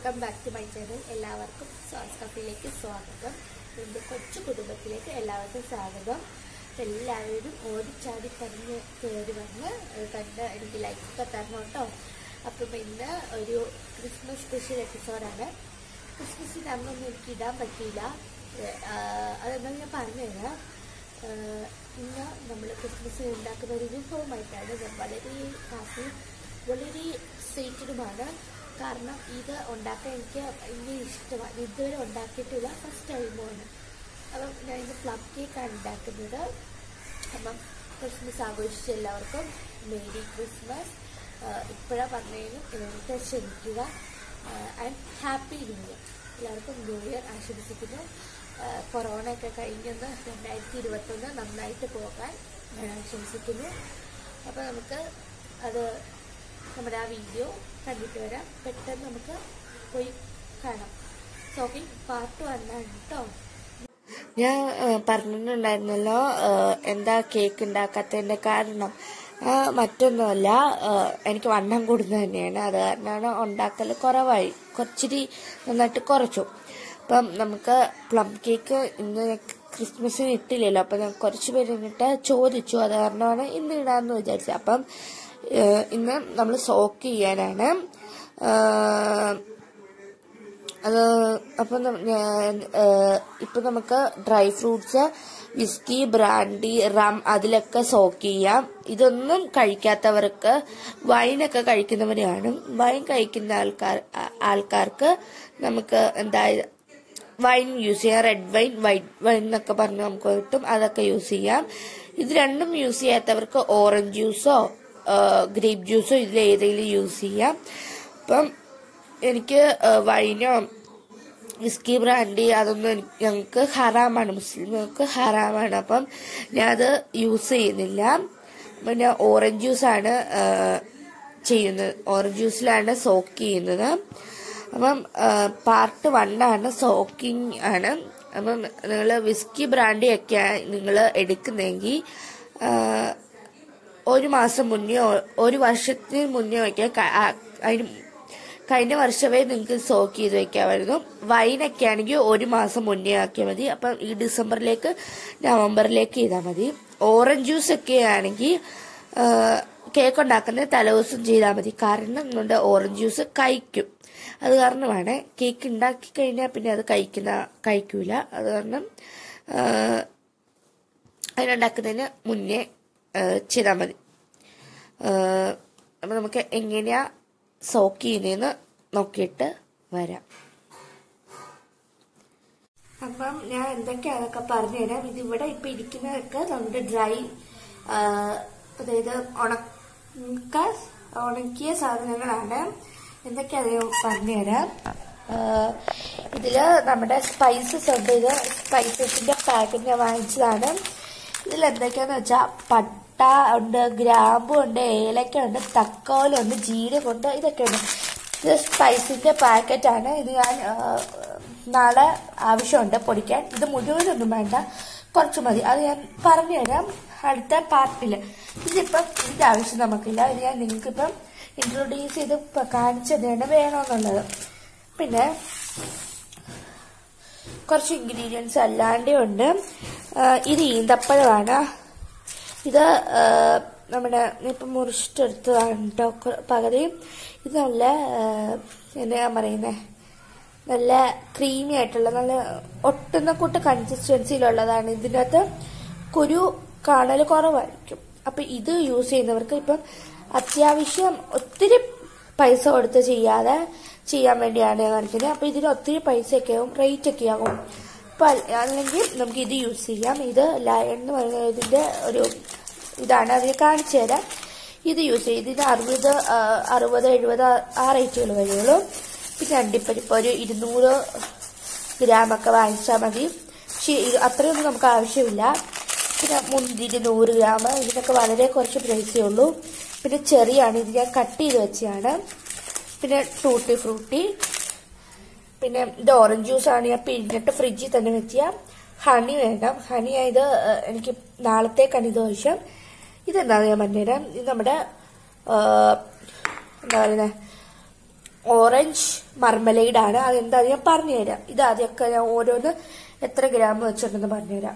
Welcome back to my channel എല്ലാവർക്കും sauce കഫിലേക്ക് സ്വാഗതം എൻ്റെ കൊച്ചു കുടുംബത്തിലേക്ക് എല്ലാവർക്കും സ്വാഗതം അപ്പോൾ എല്ലാവരും ഓടിച്ചാടി പറഞ്ഞ് കയറി വന്ന് ഏഹ് കണ്ട് എനിക്ക് ലൈക്ക് ഒക്കെ തരണം കേട്ടോ അപ്പം ഇന്ന് ഒരു ക്രിസ്മസ് സ്പെഷ്യൽ എപ്പിസോഡാണ് ക്രിസ്മസിന് അന്നൊന്നും എനിക്ക് ഇടാൻ പറ്റിയില്ല ഏഹ് ആഹ് അതെന്താ ഞാൻ പറഞ്ഞുതരാം ഏഹ് ഇന്ന് നമ്മൾ ക്രിസ്മസിന് ഉണ്ടാക്കുന്ന ഒരു വിഭവമായിട്ടാണ് ഞാൻ വളരെ ഹാപ്പി വളരെ എക്സൈറ്റഡുമാണ് കാരണം ഇത് ഉണ്ടാക്കാൻ എനിക്ക് ഭയങ്കര ഇഷ്ടമാണ് ഇതുവരെ ഉണ്ടാക്കിയിട്ടില്ല ഫസ്റ്റ് ടൈമാണ് അപ്പം ഞാൻ ഇന്ന് പ്ലം കേക്കാണ് ഉണ്ടാക്കുന്നത് അപ്പം ക്രിസ്മസ് ആഘോഷിച്ച എല്ലാവർക്കും മേരി ക്രിസ്മസ് ഇപ്പോഴാണ് പറഞ്ഞതിനും എനിക്ക് ക്ഷമിക്കുക ആൻഡ് ഹാപ്പി ന്യൂ ഇയർ എല്ലാവർക്കും ന്യൂ ഇയർ ആശംസിക്കുന്നു കൊറോണ ഒക്കെ കഴിഞ്ഞൊന്ന് രണ്ടായിരത്തി ഇരുപത്തൊന്ന് നന്നായിട്ട് പോകാൻ ഞാൻ ആശംസിക്കുന്നു അപ്പോൾ നമുക്ക് അത് നമ്മുടെ ആ വീഡിയോ കണ്ടിട്ട് വരാം പെട്ടെന്ന് നമുക്ക് പോയി കാണാം സോഫി പാർട്ട് വന്നാണ് കേട്ടോ ഞാൻ ആ, പറഞ്ഞിട്ടുണ്ടായിരുന്നല്ലോ ആ, എന്താ കേക്ക് ഉണ്ടാക്കാത്തതിന്റെ കാരണം ആ, മറ്റൊന്നുമല്ല ആ, എനിക്ക് വണ്ണം കൂടുന്നത് തന്നെയാണ് അത് കാരണമാണ് ഉണ്ടാക്കൽ കുറവായി കുറച്ചിരി നന്നായിട്ട് കുറച്ചു അപ്പം നമുക്ക് പ്ലം കേക്ക് ഇന്ന് ക്രിസ്മസിന് ഇട്ടില്ലല്ലോ അപ്പം ഞാൻ കുറച്ച് പേര് എന്നിട്ട് ചോദിച്ചു അത് കാരണമാണ് ഇന്ന് ഇടാന്ന് വിചാരിച്ചത് അപ്പം ആ, ഇന്ന് നമ്മൾ സോക്ക് ചെയ്യാനാണ് ആ, അത് അപ്പം നം- ഞാൻ, ഏഹ്, ഇപ്പൊ നമുക്ക് dry fruits whisky brandy rum അതിലൊക്കെ സോക്ക് ചെയ്യാം ഇതൊന്നും കഴിക്കാത്തവർക്ക് വൈനൊക്കെ കഴിക്കുന്നവരെയാണ് വൈൻ കഴിക്കുന്ന ആൾക്കാർ ആ- ആൾക്കാർക്ക് നമുക്ക് എന്താ വൈൻ യൂസ് ചെയ്യാം റെഡ് വൈൻ വൈറ്റ് വൈൻ എന്നൊക്കെ പറഞ്ഞ് നമുക്ക് കിട്ടും അതൊക്കെ യൂസ് ചെയ്യാം ഇത് രണ്ടും യൂസ് ചെയ്യാത്തവർക്ക് ഓറഞ്ച് ജ്യൂസോ ഗ്രേപ്പ് ജ്യൂസോ ഇതിൽ ഏതെങ്കിലും യൂസ് ചെയ്യാം അപ്പം എനിക്ക് ഏഹ്, വൈനോ വിസ്കി ബ്രാൻഡി അതൊന്നും എനിക്ക് ഞങ്ങൾക്ക് ഹറാമാണ് മുസ്ലിമുകൾക്ക് ഹറാമാണ് അപ്പം ഞാനത് യൂസ് ചെയ്യുന്നില്ല അപ്പം ഞാൻ ഓറഞ്ച് ജ്യൂസാണ് ഏഹ്, ചെയ്യുന്നത് ഓറഞ്ച് ജ്യൂസിലാണ് സോക്ക് ചെയ്യുന്നത് അപ്പം പാർട്ട് വണ്ണാണ് സോക്കിംഗ് ആണ് അപ്പം നിങ്ങൾ വിസ്കി ബ്രാൻഡി ഒക്കെ നിങ്ങൾ എടുക്കുന്നെങ്കിൽ ഏഹ്, ഒരു മാസം മുന്നേ ഒരു വർഷത്തിന് മുന്നേ ഒക്കെ ക- ആ- അതിന് കഴിഞ്ഞ വർഷമേ നിങ്ങൾക്ക് സോക്ക് ചെയ്ത് വെക്കാമായിരുന്നു വൈനൊക്കെ ആണെങ്കിൽ ഒരു മാസം മുന്നേ ആക്കിയാൽ മതി അപ്പം ഈ ഡിസംബറിലേക്ക് നവംബറിലേക്ക് ചെയ്താൽ മതി ഓറഞ്ച് ജ്യൂസ് ഒക്കെ ആണെങ്കിൽ കേക്ക് ഉണ്ടാക്കുന്ന തലേദിവസം ചെയ്താൽ മതി കാരണം നിങ്ങളുടെ ഓറഞ്ച് ജ്യൂസ് കഴിക്കും അത് കാരണമാണ് കേക്ക് ഉണ്ടാക്കി കഴിഞ്ഞാൽ പിന്നെ അത് കഴിക്കുന്ന കഴിക്കൂല അത് കാരണം ആ, അതിനുണ്ടാക്കുന്നതിന് മുന്നേ ചെയ്താൽ മതി അപ്പം നമുക്ക് എങ്ങനെയാ സോക്ക് ചെയ്യുന്നതെന്ന് നോക്കിയിട്ട് വരാം അപ്പം ഞാൻ എന്തൊക്കെയാ അതൊക്കെ പറഞ്ഞുതരാം ഇതിവിടെ ഇപ്പൊ ഇരിക്കുന്നതൊക്കെ നമ്മുടെ ഡ്രൈ അതായത് ഉണക്ക ഉണക്കിയ സാധനങ്ങളാണ് എന്തൊക്കെയാ അത് ഞാൻ പറഞ്ഞുതരാം ആ, ഇതില് നമ്മുടെ സ്പൈസസ് ഉണ്ട് ഇത് സ്പൈസസിന്റെ പാക്കറ്റ് ഞാൻ വാങ്ങിച്ചതാണ് ഇതിൽ എന്തൊക്കെയാന്ന് വെച്ചാൽ പട്ട ഉണ്ട് ഗ്രാമ്പു ഉണ്ട് ഏലക്ക ഉണ്ട് തക്കോലുണ്ട് ജീരകമുണ്ട് ഇതൊക്കെ ഉണ്ട് ഇത് സ്പൈസിന്റെ പാക്കറ്റാണ് ഇത് ഞാൻ ആ, നാളെ ആവശ്യമുണ്ട് പൊടിക്കാൻ ഇത് മുഴുവനൊന്നും വേണ്ട കുറച്ച് മതി അത് ഞാൻ പറഞ്ഞു തരാം അടുത്ത പാർട്ടിൽ ഇതിപ്പം ഇതിന്റെ ആവശ്യം നമുക്കില്ല ഇത് ഞാൻ നിങ്ങൾക്കിപ്പം ഇൻട്രൊഡ്യൂസ് ചെയ്ത് ഇപ്പം കാണിച്ചതാണ് വേണമെന്നുള്ളത് പിന്നെ കുറച്ച് ഇൻഗ്രീഡിയൻസ് അല്ലാണ്ടേ ഉണ്ട് ആ, ഇത് ഈന്തപ്പഴമാണ് ഇത് ആ, നമ്മുടെ ഇപ്പം മുറിച്ചിട്ടെടുത്തതാണ് കേട്ടോ കൊ- പകുതി ഇത് നല്ല ആ, എന്നാ പറയുന്നേ നല്ല ക്രീമി ആയിട്ടുള്ള നല്ല ഒട്ടുന്ന കൂട്ട് കൺസിസ്റ്റൻസിയിലുള്ളതാണ് ഇതിനകത്ത് കുരു കാണൽ കുറവായിരിക്കും അപ്പൊ ഇത് യൂസ് ചെയ്യുന്നവർക്ക് ഇപ്പം അത്യാവശ്യം ഒത്തിരി പൈസ കൊടുത്ത് ചെയ്യാതെ ചെയ്യാൻ വേണ്ടിയാണ് ഞാൻ കാണിക്കുന്നത് അപ്പൊ ഇതിന് ഒത്തിരി പൈസയൊക്കെ ആവും റേറ്റ് ഒക്കെ ആകും അപ്പൊ അൽ- അല്ലെങ്കിൽ നമുക്ക് ഇത് യൂസ് ചെയ്യാം ഇത് ലയൺ എന്ന് പറയുന്ന ഇതിന്റെ ഒരു ഇതാണ് അതിൽ കാണിച്ചു തരാം ഇത് യൂസ് ചെയ്ത് ഇതിന് അറുപത് ആ, അറുപത് എഴുപത് ആ- ആ റേറ്റുകൾ വരുള്ളൂ പിന്നെ അണ്ടിപ്പരിപ്പ് ഒരു ഇരുന്നൂറ് ഗ്രാമൊക്കെ വാങ്ങിച്ചാൽ മതി പക്ഷേ ഇത് അത്രയൊന്നും നമുക്ക് ആവശ്യമില്ല പിന്നെ മുന്തിരി നൂറ് ഗ്രാം ഇതിനൊക്കെ വളരെ കുറച്ച് പ്രൈസേ ഉള്ളൂ പിന്നെ ചെറിയാണ് ഇത് ഞാൻ കട്ട് ചെയ്ത് വെച്ചതാണ് പിന്നെ ടൂട്ടി ഫ്രൂട്ടി പിന്നെ ഇത് ഓറഞ്ച് ജ്യൂസ് ആണ് ഞാൻ പിഴിഞ്ഞിട്ട് ഫ്രിഡ്ജിൽ തന്നെ വെച്ച ഹണി വേണം ഹണി ഇത് ഏഹ്, എനിക്ക് നാളത്തേക്കാണ് ഇത് ആവശ്യം ഇതെന്താന്ന് ഞാൻ പറഞ്ഞുതരാം ഇത് നമ്മുടെ ഏഹ്, എന്താ പറയുന്നത് ഓറഞ്ച് മർമലൈഡ് ആണ് അതെന്താ ഞാൻ പറഞ്ഞുതരാം ഇത് ആദ്യമൊക്കെ ഞാൻ ഓരോന്ന് എത്ര ഗ്രാം വെച്ചിട്ടുണ്ടെന്ന് പറഞ്ഞുതരാം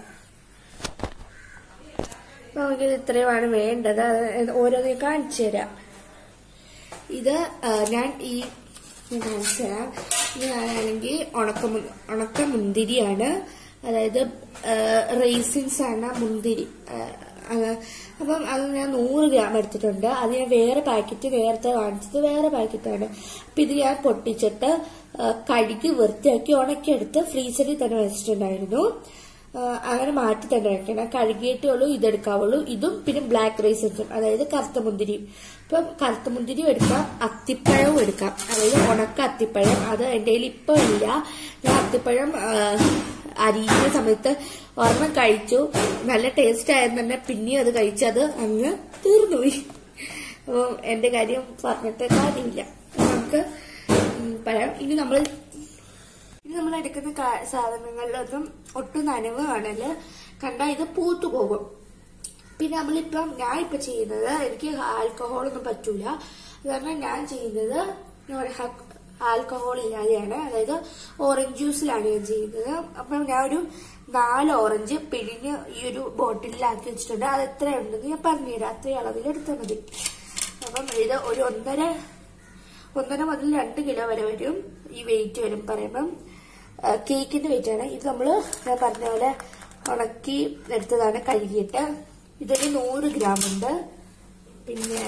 അപ്പൊ നമുക്കിത് ഇത്രയുമാണ് വേണ്ടത് അത് ഓരോന്ന് ഞാൻ കാണിച്ചു തരാം ഇത് ആ, ഞാൻ ഈ ഞാൻ കാണിച്ചു തരാം ഇത് ഞാനാണെങ്കിൽ ഉണക്ക മു- ഉണക്ക മുന്തിരിയാണ് അതായത് റേസിൻസ് ആണ് മുന്തിരി ആ, അത് അപ്പം അത് ഞാൻ നൂറ് ഗ്രാം എടുത്തിട്ടുണ്ട് അത് ഞാൻ വേറെ പാക്കറ്റ് നേരത്തെ കാണിച്ചത് വേറെ പാക്കറ്റാണ് അപ്പൊ ഇത് ഞാൻ പൊട്ടിച്ചിട്ട് ആ, കഴുകി വൃത്തിയാക്കി ഉണക്കിയെടുത്ത് ഫ്രീസറിൽ തന്നെ വെച്ചിട്ടുണ്ടായിരുന്നു ആ, അങ്ങനെ മാറ്റി തന്നെ വെക്കണം കഴുകിയിട്ടേ ഉള്ളൂ ഇതെടുക്കാവുള്ളൂ ഇതും പിന്നെ ബ്ലാക്ക് റൈസൻസും അതായത് കറുത്ത മുന്തിരിയും ഇപ്പം കറുത്ത മുന്തിരിയും എടുക്കാം അത്തിപ്പഴവും എടുക്കാം അതായത് ഉണക്ക അത്തിപ്പഴം അത് എൻ്റെ കയ്യിൽ ഇപ്പൊ ഇല്ല ഞാൻ അത്തിപ്പഴം ആ, അരിയുന്ന സമയത്ത് ഒരെണ്ണം കഴിച്ചു നല്ല ടേസ്റ്റ് ആയിരുന്നു തന്നെ പിന്നെയും അത് കഴിച്ചത് അങ്ങ് തീർന്നുപോയി അപ്പം എന്റെ കാര്യം പറഞ്ഞിട്ട് കാര്യമില്ല നമുക്ക് ഉം, പറയാം ഇനി നമ്മൾ ഇനി നമ്മൾ എടുക്കുന്ന കാ- സാധനങ്ങളിലൊന്നും ഒട്ടും നനവ് കാണല് കണ്ടാൽ ഇത് പൂത്തു പോകും പിന്നെ നമ്മളിപ്പം ഞാൻ ഇപ്പൊ ചെയ്യുന്നത് എനിക്ക് ആൽക്കഹോൾ ഒന്നും പറ്റൂല കാരണം ഞാൻ ചെയ്യുന്നത് ആൽക്കഹോൾ ഇല്ലാതെയാണ് അതായത് ഓറഞ്ച് ജ്യൂസിലാണ് ഞാൻ ചെയ്യുന്നത് അപ്പം ഞാൻ ഒരു നാല് ഓറഞ്ച് പിഴിഞ്ഞ് ഈ ഒരു ബോട്ടിലാക്കി വെച്ചിട്ടുണ്ട് അത് എത്ര ഉണ്ടെന്ന് ഞാൻ പറഞ്ഞുതരാം അത്രയും അളവിൽ എടുത്താൽ മതി അപ്പം ഇത് ഒരു ഒന്നര ഒന്നര മുതൽ രണ്ട് കിലോ വരെ വരും ഈ വെയിറ്റ് വരും പറയുമ്പം ആ, കേക്കിന്റെ വെയിറ്റ് ആണ് ഇത് നമ്മള് ഞാൻ പറഞ്ഞ പോലെ ഉണക്കി എടുത്തതാണ് കഴുകിയിട്ട് ഇതൊരു നൂറ് ഗ്രാം ഉണ്ട് പിന്നെ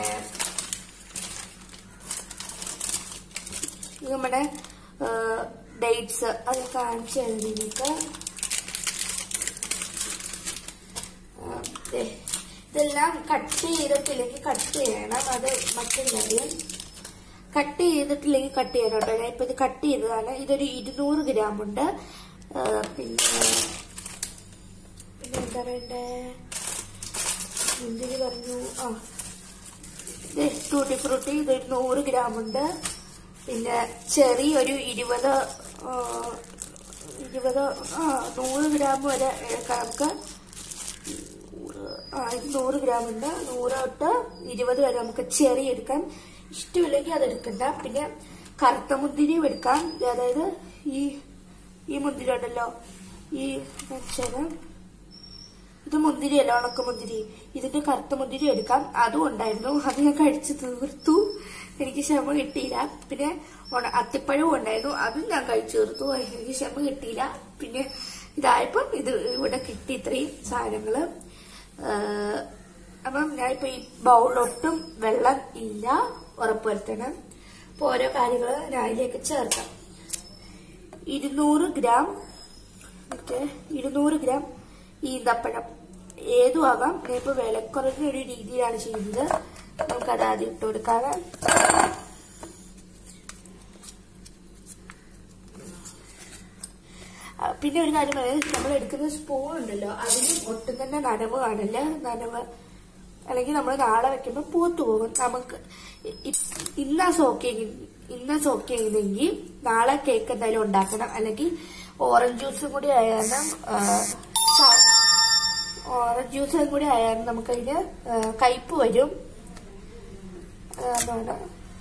ഇത് നമ്മുടെ ഡേറ്റ്സ് അത് കാണിച്ചു തരുന്നതിനൊക്കെ ഇതെല്ലാം കട്ട് ചെയ്തിട്ടില്ലെങ്കിൽ കട്ട് ചെയ്യണം അത് മറ്റൊരു കാര്യം കട്ട് ചെയ്തിട്ടില്ലെങ്കിൽ കട്ട് ചെയ്യണം കേട്ടോ ഞാൻ ഇപ്പൊ ഇത് കട്ട് ചെയ്തതാണ് ഇതൊരു ഇരുന്നൂറ് ഗ്രാം ഉണ്ട് ആ, പിന്നെ പിന്നെ എന്താ വേണ്ടേ മുന്തിരി പറഞ്ഞു ആ ഇത് ടൂട്ടി ഫ്രൂട്ടി ഇത് ഒരു നൂറ് ഗ്രാം ഉണ്ട് പിന്നെ ചെറി ഒരു ഇരുപത് ആ, ഇരുപത് ആ നൂറ് ഗ്രാം വരെ എടുക്കാം നമുക്ക് നൂറ് ആ ഇത് നൂറ് ഗ്രാം ഉണ്ട് നൂറ് തൊട്ട് ഇരുപത് വരെ നമുക്ക് ചെറി എടുക്കാം ഇഷ്ടമില്ലെങ്കിൽ അത് എടുക്കണ്ട പിന്നെ കറുത്ത മുന്തിരിയും എടുക്കാം അതായത് ഈ ഈ മുന്തിരി ഉണ്ടല്ലോ ഈ വെച്ചാല് ഇത് മുന്തിരിയല്ല ഉണക്ക മുന്തിരി ഇതിന്റെ കറുത്ത മുന്തിരി എടുക്കാം അതും ഉണ്ടായിരുന്നു അത് ഞാൻ കഴിച്ചു തീർത്തു എനിക്ക് ക്ഷമ കിട്ടിയില്ല പിന്നെ ഉണ- അത്തിപ്പഴവും ഉണ്ടായിരുന്നു അതും ഞാൻ കഴിച്ചു തീർത്തു എനിക്ക് ക്ഷമ കിട്ടിയില്ല പിന്നെ ഇതായപ്പം ഇത് ഇവിടെ കിട്ടി ഇത്രയും സാധനങ്ങള് ആഹ് അപ്പം ഞാൻ ഇപ്പൊ ഈ ബൗളിലൊട്ടും വെള്ളം ഇല്ല ഉറപ്പുവരുത്തണം അപ്പൊ ഓരോ കാര്യങ്ങൾ ഞാൻ അതിലേക്ക് ചേർക്കാം ഇരുന്നൂറ് ഗ്രാം മറ്റേ ഇരുന്നൂറ് ഗ്രാം ഈന്തപ്പഴം ഏതും ആകാം ഞാനിപ്പോ വിലക്കുറഞ്ഞ ഒരു രീതിയിലാണ് ചെയ്യുന്നത് നമുക്കത് ആദ്യം ഇട്ട് കൊടുക്കാതെ ആ, പിന്നെ ഒരു കാര്യം പറയാം നമ്മൾ എടുക്കുന്ന സ്പൂൺ ഉണ്ടല്ലോ അതിനും ഒട്ടും തന്നെ നനവ് കാണില്ല നനവ് അല്ലെങ്കിൽ നമ്മൾ നാളെ വെക്കുമ്പോൾ പൂത്തു പോകും നമുക്ക് ഇ- ഇ- ഇന്നാ സോക്ക് ഇന്ന സോക്ക് ചെയ്യുന്നെങ്കിൽ നാളെ കേക്ക് എന്തായാലും ഉണ്ടാക്കണം അല്ലെങ്കിൽ ഓറഞ്ച് ജ്യൂസും കൂടി ആയാലും ഓറഞ്ച് ജ്യൂസും കൂടി ആയാലും നമുക്കതിന് ആ, കയ്പ് വരും അതാണ്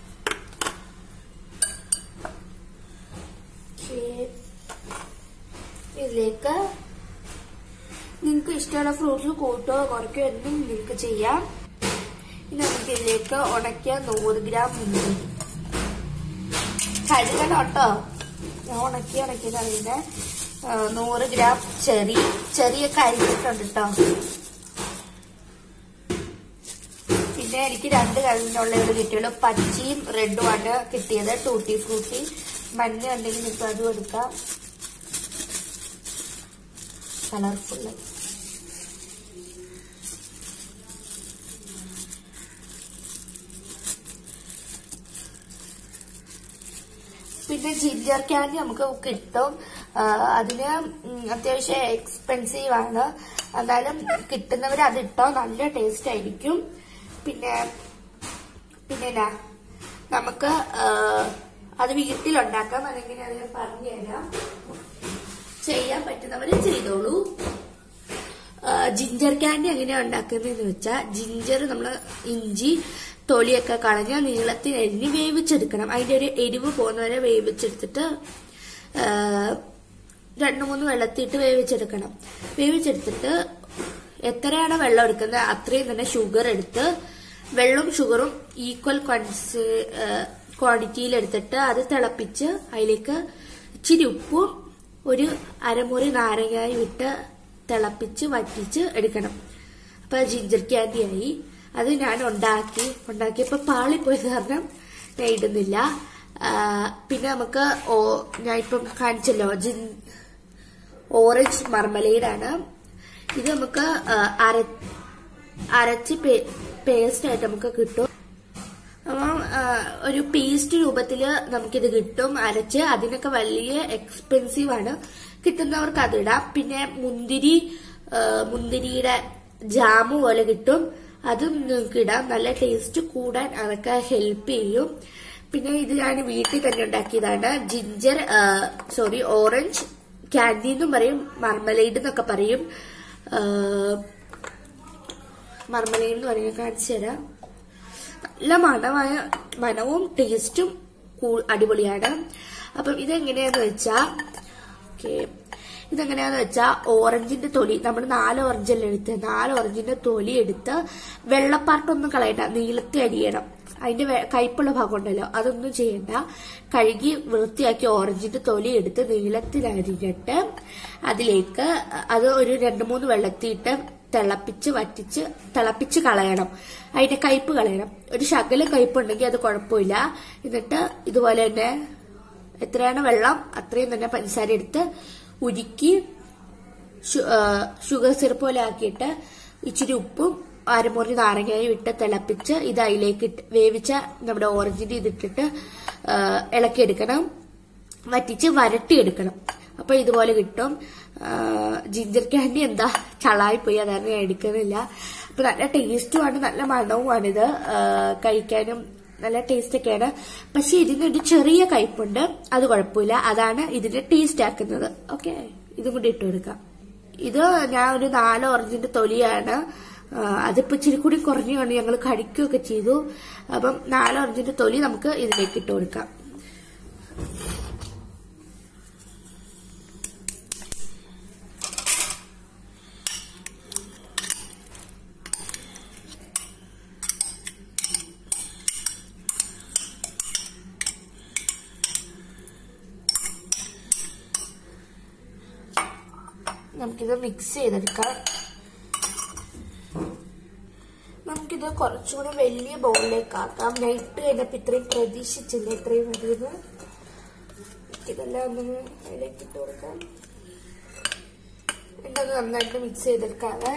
ഓക്കേ. ഇതിലേക്ക് നിങ്ങൾക്ക് ഇഷ്ടമുള്ള ഫ്രൂട്ട്സ് കൂട്ടോ കുറയ്ക്കോ എന്തും നിങ്ങൾക്ക് ചെയ്യാം ഇനി നമുക്ക് ഇതിലേക്ക് ഉണക്കിയ നൂറ് ഗ്രാം മുന്തിരി കഴുകണം കേട്ടോ ഞാൻ ഉണക്കി ഉണക്കിയതാണ് ഇതിന്റെ ആ, നൂറ് ഗ്രാം ചെറി ചെറിയൊക്കെ അരിഞ്ഞിട്ടുണ്ട് കേട്ടോ പിന്നെ എനിക്ക് രണ്ട് കളറിനുള്ള ഇത് കിട്ടിയുള്ളൂ പച്ചയും റെഡും ആണ് കിട്ടിയത് ടൂട്ടി ഫ്രൂട്ടി മഞ്ഞ ഉണ്ടെങ്കിൽ നിങ്ങൾക്ക് അതും എടുക്കാം കളർഫുള്ള് പിന്നെ ജിഞ്ചർ ക്യാൻഡി നമുക്ക് കിട്ടും ആ, അതിന് ഉം, അത്യാവശ്യം എക്സ്പെൻസീവ് ആണ് എന്നാലും കിട്ടുന്നവർ അത് ഇട്ടോ നല്ല ടേസ്റ്റ് ആയിരിക്കും പിന്നെ പിന്നെ എന്നാ, നമുക്ക് ആ, അത് വീട്ടിലുണ്ടാക്കാം അല്ലെങ്കിൽ അത് ഞാൻ പറഞ്ഞു തരാം ചെയ്യാൻ പറ്റുന്നവര് ചെയ്തോളൂ ആ, ജിഞ്ചർ ക്യാൻഡി എങ്ങനെയാ ഉണ്ടാക്കുന്നതെന്ന് വെച്ചാൽ ജിഞ്ചർ നമ്മൾ ഇഞ്ചി തൊലിയൊക്കെ കളഞ്ഞ് നീളത്തിൽ എരിഞ്ഞ് വേവിച്ചെടുക്കണം അതിന്റെ ഒരു എരിവ് പോകുന്നവരെ വേവിച്ചെടുത്തിട്ട് ആ, രണ്ട് മൂന്ന് വെള്ളത്തിയിട്ട് വേവിച്ചെടുക്കണം വേവിച്ചെടുത്തിട്ട് എത്രയാണ് വെള്ളം എടുക്കുന്നത് അത്രയും തന്നെ ഷുഗർ എടുത്ത് വെള്ളവും ഷുഗറും ഈക്വൽ ക്വാണ്ടിറ്റിയിൽ എടുത്തിട്ട് അത് തിളപ്പിച്ച് അതിലേക്ക് ഇച്ചിരി ഉപ്പും ഒരു അരമുറി നാരങ്ങായും ഇട്ട് തിളപ്പിച്ച് വറ്റിച്ച് എടുക്കണം അപ്പൊ ജിഞ്ചർ ക്യാൻഡി ആയി അത് ഞാൻ ഉണ്ടാക്കി ഉണ്ടാക്കിയപ്പോ പാളിപ്പോയത് കാരണം ഞാൻ ഇടുന്നില്ല ആ, പിന്നെ നമുക്ക് ഓ ഞാൻ ഇപ്പം കാണിച്ചല്ലോ ജിൻ ഓറഞ്ച് മർമലേഡാണ് ഇത് നമുക്ക് ആ, അര അരച്ച് പേസ്റ്റ് ആയിട്ട് നമുക്ക് കിട്ടും അപ്പം ആ, ഒരു പേസ്റ്റ് രൂപത്തില് നമുക്കിത് കിട്ടും അരച്ച് അതിനൊക്കെ വലിയ എക്സ്പെൻസീവ് ആണ് കിട്ടുന്നവർക്ക് അതിടാം പിന്നെ മുന്തിരി ആ, മുന്തിരിയുടെ ജാമ് പോലെ കിട്ടും അതും നിങ്ങൾക്ക് ഇടാം നല്ല ടേസ്റ്റ് കൂടാൻ അതൊക്കെ ഹെൽപ്പ് ചെയ്യും പിന്നെ ഇത് ഞാൻ വീട്ടിൽ തന്നെ ഉണ്ടാക്കിയതാണ് ജിഞ്ചർ സോറി ഓറഞ്ച് ക്യാൻഡി എന്നും പറയും മർമലൈഡ് എന്നൊക്കെ പറയും മർമലൈഡ് എന്ന് പറയും കാണിച്ചു തരാം നല്ല മണമായ മണവും ടേസ്റ്റും കൂ- അടിപൊളിയാണ് അപ്പം ഇതെങ്ങനെയാന്ന് വെച്ചാ ഓക്കെ ഇതെങ്ങനെയാന്ന് വെച്ചാ ഓറഞ്ചിന്റെ തൊലി നമ്മൾ നാല് ഓറഞ്ചല്ലേ എടുത്ത് നാല് ഓറഞ്ചിന്റെ തൊലി എടുത്ത് വെള്ളപ്പാർട്ടൊന്നും കളയണ്ട നീളത്തി അരിയണം അതിന്റെ വെ- കയ്പുള്ള ഭാഗം ഉണ്ടല്ലോ അതൊന്നും ചെയ്യണ്ട കഴുകി വൃത്തിയാക്കി ഓറഞ്ചിന്റെ തൊലി എടുത്ത് നീളത്തിൽ അരിഞ്ഞിട്ട് അതിലേക്ക് അത് ഒരു രണ്ട് മൂന്ന് വെള്ളത്തിയിട്ട് തിളപ്പിച്ച് വറ്റിച്ച് തിളപ്പിച്ച് കളയണം അതിന്റെ കയ്പ് കളയണം ഒരു ശകലം കയ്പുണ്ടെങ്കിൽ അത് കുഴപ്പമില്ല എന്നിട്ട് ഇതുപോലെ തന്നെ എത്രയാണ് വെള്ളം അത്രയും തന്നെ പഞ്ചസാര എടുത്ത് ഉരുക്കി ഷു- ആ, ഷുഗർ സിറപ്പ് പോലെ ആക്കിയിട്ട് ഇച്ചിരി ഉപ്പും അരമുറി നാരങ്ങയും ഇട്ട് തിളപ്പിച്ച് ഇത് അതിലേക്ക് ഇട്ട് വേവിച്ച നമ്മുടെ ഓറഞ്ചിന്റെ ഇതിട്ടിട്ട് ആ, ഇളക്കിയെടുക്കണം വറ്റിച്ച് വരട്ടിയെടുക്കണം അപ്പൊ ഇതുപോലെ കിട്ടും ആ, ജിഞ്ചർ ക്യാൻഡി എന്താ ചളായി പോയി അതാണ് ഞാൻ എടുക്കുന്നില്ല അപ്പൊ നല്ല ടേസ്റ്റുമാണ് നല്ല മണവുമാണിത് ആ, കഴിക്കാനും നല്ല ടേസ്റ്റ് ഒക്കെയാണ് പക്ഷെ ഇതിനൊരു ചെറിയ കയ്പുണ്ട് അത് കുഴപ്പമില്ല അതാണ് ഇതിന്റെ ടേസ്റ്റ് ആക്കുന്നത് ഓക്കെ ഇതും കൂടി ഇട്ട് കൊടുക്കാം ഇത് ഞാൻ ഒരു നാല് ഓറഞ്ചിന്റെ തൊലിയാണ് ആ, അതിപ്പോ ഇച്ചിരി കൂടി കുറഞ്ഞു കൊണ്ട് ഞങ്ങൾ കടിക്കുകയൊക്കെ ചെയ്തു അപ്പം നാല് ഓറഞ്ചിന്റെ തൊലി നമുക്ക് ഇതിലേക്ക് ഇട്ട് കൊടുക്കാം നമുക്കിത് മിക്സ് ചെയ്തെടുക്കാം നമുക്കിത് കുറച്ചുകൂടി വലിയ ബൗളിലേക്ക് ആക്കാം ഞാൻ ഇട്ട് കഴിഞ്ഞപ്പോ ഇത്രയും പ്രതീക്ഷിച്ചില്ല ഇത്രയും മതിയെന്ന് ഇതെല്ലാം ഒന്ന് അതിലേക്ക് ഇട്ട് കൊടുക്കാം എന്നത് നന്നായിട്ട് മിക്സ് ചെയ്തെടുക്കാതെ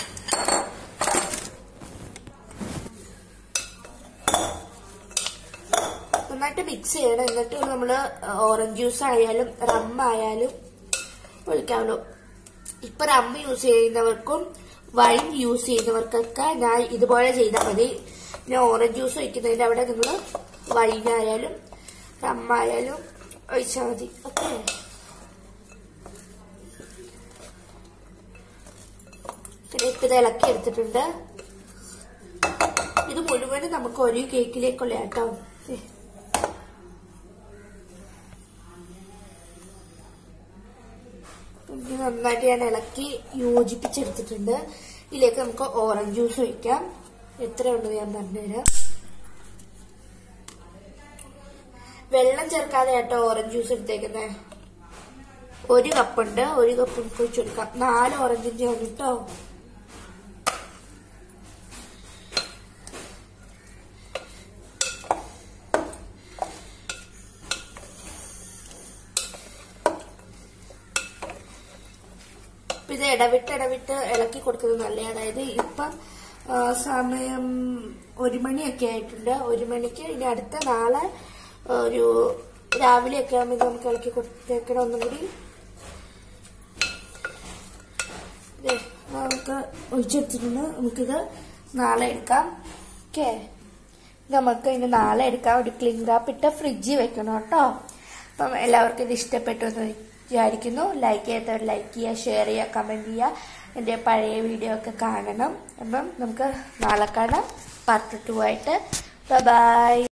നന്നായിട്ട് മിക്സ് ചെയ്യണം എന്നിട്ട് നമ്മള് ഓറഞ്ച് ജ്യൂസ് ആയാലും റം ആയാലും ഒഴിക്കാമല്ലോ ഇപ്പൊ റം യൂസ് ചെയ്യുന്നവർക്കും വൈൻ യൂസ് ചെയ്യുന്നവർക്കൊക്കെ ഞാൻ ഇതുപോലെ ചെയ്താൽ മതി പിന്നെ ഓറഞ്ച് ജ്യൂസ് ഒഴിക്കുന്നതിന്റെ അവിടെ നിങ്ങൾ വൈനായാലും റമ്മായാലും ഒഴിച്ചാൽ മതി ഓക്കെ പിന്നെ ഇപ്പൊ ഇത് ഇളക്കി എടുത്തിട്ടുണ്ട് ഇത് മുഴുവനും നമുക്ക് ഒരു കേക്കിലേക്കുള്ള കേട്ടോ ഏ. ഇത് നന്നായിട്ട് ഞാൻ ഇളക്കി യോജിപ്പിച്ചെടുത്തിട്ടുണ്ട് ഇതിലേക്ക് നമുക്ക് ഓറഞ്ച് ജ്യൂസ് ഒഴിക്കാം എത്രയുണ്ടെന്ന് ഞാൻ പറഞ്ഞുതരാം വെള്ളം ചേർക്കാതെ കേട്ടോ ഓറഞ്ച് ജ്യൂസ് എടുത്തേക്കുന്നത് ഒരു കപ്പുണ്ട് ഒരു കപ്പ് നമുക്ക് ഒഴിച്ചു കൊടുക്കാം നാല് ഓറഞ്ചിന്റെ ആണ് കേട്ടോ അപ്പൊ ഇത് ഇടവിട്ട് ഇടവിട്ട് ഇളക്കി കൊടുക്കുന്നത് നല്ലതാണ് അതായത് ഇപ്പം ആ, സമയം ഒരു മണിയൊക്കെ ആയിട്ടുണ്ട് ഒരു മണിക്ക് ഇനി അടുത്ത നാളെ ഒരു രാവിലെയൊക്കെ ആകുമ്പോൾ നമുക്ക് ഇളക്കി കൊടുത്തേക്കണം ഒന്നും കൂടി ദേ, നമുക്ക് ഒഴിച്ചെടുത്തിട്ടുണ്ട് നമുക്കിത് നാളെ എടുക്കാം ഓക്കെ നമുക്ക് ഇനി നാളെ എടുക്കാം ഒരു ക്ലീൻ റാപ്പ് ഇട്ട് ഫ്രിഡ്ജിൽ വെക്കണം കേട്ടോ അപ്പം എല്ലാവർക്കും ഇത് ഇഷ്ടപ്പെട്ടു എന്ന് വിചാരിക്കുന്നു ലൈക്ക് ചെയ്യാത്തവർ ലൈക്ക് ചെയ്യുക ഷെയർ ചെയ്യുക കമന്റ് ചെയ്യുക എൻ്റെ പഴയ വീഡിയോ ഒക്കെ കാണണം അപ്പം നമുക്ക് നാളെ കാണാം പാർട്ട് ടു ആയിട്ട് ബൈ